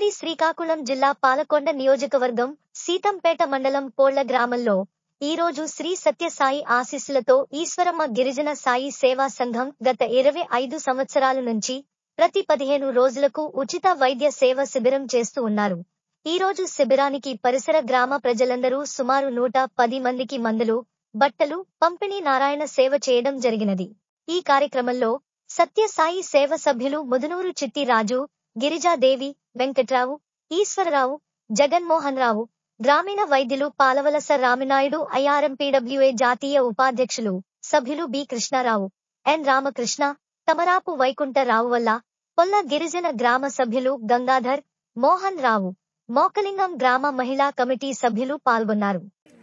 ఉమ్మడి శ్రీకాకుళం జిల్లా పాలకొండ నియోజకవర్గం సీతంపేట మండలం పోళ్ల గ్రామంలో ఈ రోజు శ్రీ సత్యసాయి ఆశీస్సులతో ఈశ్వరమ్మ గిరిజన సాయి సేవా సంఘం గత ఇరవై ఐదు సంవత్సరాల నుంచి ప్రతి పదిహేను రోజులకు ఉచిత వైద్య సేవ శిబిరం చేస్తూ ఉన్నారు ఈ రోజు శిబిరానికి పరిసర గ్రామ ప్రజలందరూ సుమారు నూట పది మందికి మందులు బట్టలు పంపిణీ నారాయణ సేవ చేయడం జరిగినది ఈ కార్యక్రమంలో సత్యసాయి సేవ సభ్యులు ముదునూరు చిట్టి రాజు గిరిజాదేవి వెంకట్రావు ఈశ్వరరావు జగన్మోహన్ రావు గ్రామీణ వైద్యులు పాలవలస రామినాయుడు ఐఆర్ఎంపీడబ్ల్యూఏ జాతీయ ఉపాధ్యక్షులు సభ్యులు బి కృష్ణారావు ఎన్ రామకృష్ణ తమరాపు వైకుంఠ రావు వల్ల పొల్ల గిరిజన గ్రామ సభ్యులు గంగాధర్ మోహన్ రావు మోకలింగం గ్రామ మహిళా కమిటీ సభ్యులు పాల్గొన్నారు